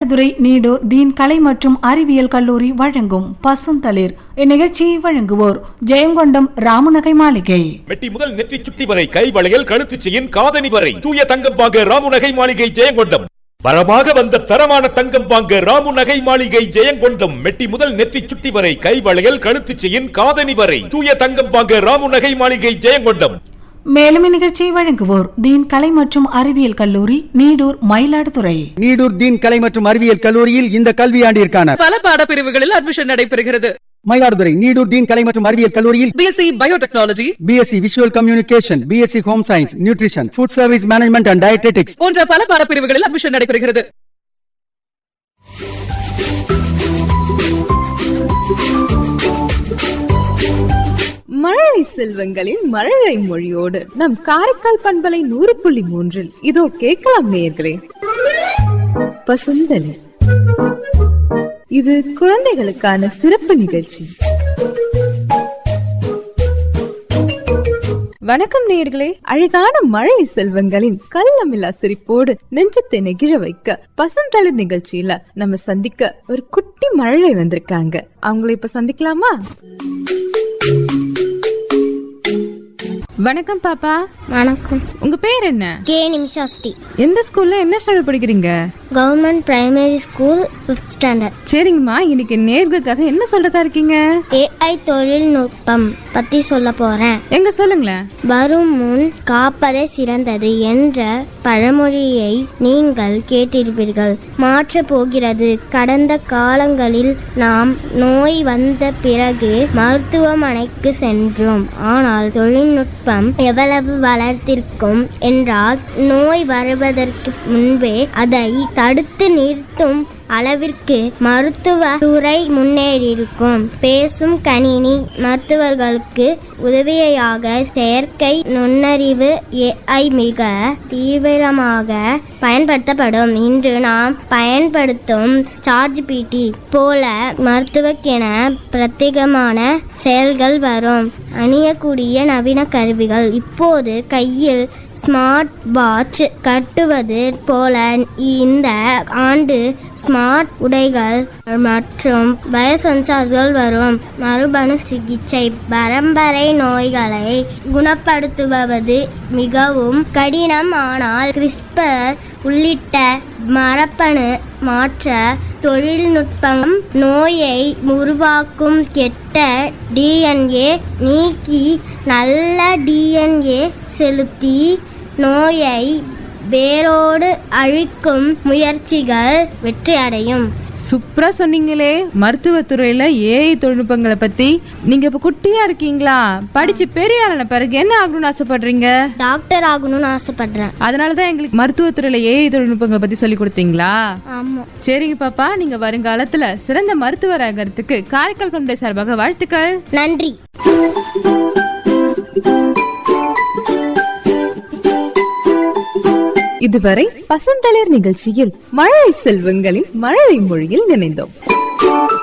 மயிலாடுதுறை நீடூர் தீன் கலை மற்றும் அறிவியல் கல்லூரி வழங்கும் பசுந்தளிர் இந்நிகழ்ச்சியை வழங்குவோர் ஜெயங்கொண்டம் ராமநகை மாளிகை மெட்டி முதல் நெற்றி சுட்டி வரை கை வளையல் கழுத்துச் செயின் காதணி வரை தூய தங்கம் வாங்க ராமுநகை மாளிகை ஜெயங்கொண்டம் வரமாக வந்த தரமான தங்கம் வாங்க ராமு நகை மாளிகை ஜெயங்கொண்டம் மெட்டி முதல் நெத்தி சுட்டி வரை கை வளையல் கழுத்துச் செயின் காதணி வரை தூய தங்கம் வாங்க ராமு நகை மாளிகை ஜெயங்கொண்டம் மேலும் இந்நிகழ்ச்சியை வழங்குவோர் தீன் கலை மற்றும் அறிவியல் கல்லூரி நீடூர் மயிலாடுதுறை நீடூர் தீன் கலை மற்றும் அறிவியல் கல்லூரியில் இந்த கல்வியாண்டிற்கான பல பாடப்பிரிவுகளில் அட்மிஷன் நடைபெறுகிறது மயிலாடுதுறை நீடூர் தீன் கலை மற்றும் அறிவியல் கல்லூரியில் BSc biotechnology BSc visual communication BSc home science nutrition food service management and dietetics போன்ற பல பாடப்பிரிவுகளில் அட்மிஷன் நடைபெறுகிறது மழலை செல்வங்களின் மழலை மொழியோடு நம் காரைக்கால் பண்பலை நூறு புள்ளி மூன்றில் இதோ கேட்கலாம் நேயர்களே பசுந்தலி இது குழந்தைகளுக்கான சிறப்பு நிகழ்ச்சி வணக்கம் நேயர்களே அழகான மழை செல்வங்களின் கள்ளமில்லா சிரிப்போடு நெஞ்சத்தை நெகிழ வைக்க பசுந்தளிர் நிகழ்ச்சியில நம்ம சந்திக்க ஒரு குட்டி மழலை வந்திருக்காங்க அவங்கள இப்ப சந்திக்கலாமா வணக்கம் பாப்பா வணக்கம் உங்க பேர் என்ன கே நிமிஷாஸ்டி எந்த ஸ்கூல்ல என்ன ஸ்டாண்டர்ட் படிக்கிறீங்க government primary school fifth standard சரிங்கம்மா இன்னைக்கு நேர்களுக்காக என்ன சொல்றதா இருக்கீங்க ஏஐ தொழில்நுட்பம் பத்தி சொல்ல போறேன் எங்க சொல்லுங்களேன் வரும் முன் காப்பதே சிறந்தது என்ற பழமொழியை நீங்கள் கேட்டிருப்பீர்கள் மாற்றப் போகிறது கடந்த காலங்களில் நாம் நோய் வந்த பிறகு மருத்துவமனைக்கு சென்றோம் ஆனால் தொழில்நுட்பம் எவ்வளவு வளர்த்திருக்கும் என்றால் நோய் வருவதற்கு முன்பே அதை தடுத்து நிறுத்தும் அளவிற்கு மருத்துவ துறை முன்னேறியிருக்கும் பேசும் கணினி மருத்துவர்களுக்கு உதவியாக செயற்கை நுண்ணறிவு ஏஐ மிக தீவிரமாக பயன்படுத்தப்படும் இன்று நாம் பயன்படுத்தும் சார்ஜ் பிடி போல மருத்துவக்கென பிரத்யேகமான செயல்கள் வரும் அணியக்கூடிய நவீன கருவிகள் இப்போது கையில் ஸ்மார்ட் வாட்ச் கட்டுவது போல இந்த ஆண்டு ஸ்மார்ட் உடைகள் மற்றும் பயோசென்சார்கள் வரும் மரபணு சிகிச்சை பரம்பரை நோய்களை குணப்படுத்துவது மிகவும் கடினம் ஆனால் கிறிஸ்பர் உள்ளிட்ட மரபணு மாற்ற தொழில்நுட்பம் நோயை உருவாக்கும் கெட்ட டிஎன்ஏ நீக்கி நல்ல டிஎன்ஏ செலுத்தி நோயை வேரோடு அழிக்கும் முயற்சிகள் வெற்றியடையும் சூப்பரா சொன்னீங்களே மருத்துவத்துறையில ஏஐ தொழில்நுட்பங்களை பத்தி நீங்க இப்ப குட்டியா இருக்கீங்களா படிச்சு பெரிய ஆளான பிறகு என்ன ஆகணும்னு ஆசைப்படுறீங்க டாக்டர் ஆகணும்னு ஆசைப்படுறேன் அதனாலதான் எங்களுக்கு மருத்துவத்துறையில ஏஐ தொழில்நுட்பங்களை பத்தி சொல்லி கொடுத்தீங்களா ஆமாம் சரிங்க பாப்பா நீங்க வருங்காலத்துல சிறந்த மருத்துவர் ஆகிறதுக்கு காரைக்கால் பண்பை சார்பாக வாழ்த்துக்கள் நன்றி இதுவரை பசந்தளிர் நிகழ்ச்சியில் மழை செல்வங்களின் மழலை மொழியில் நினைந்தோம்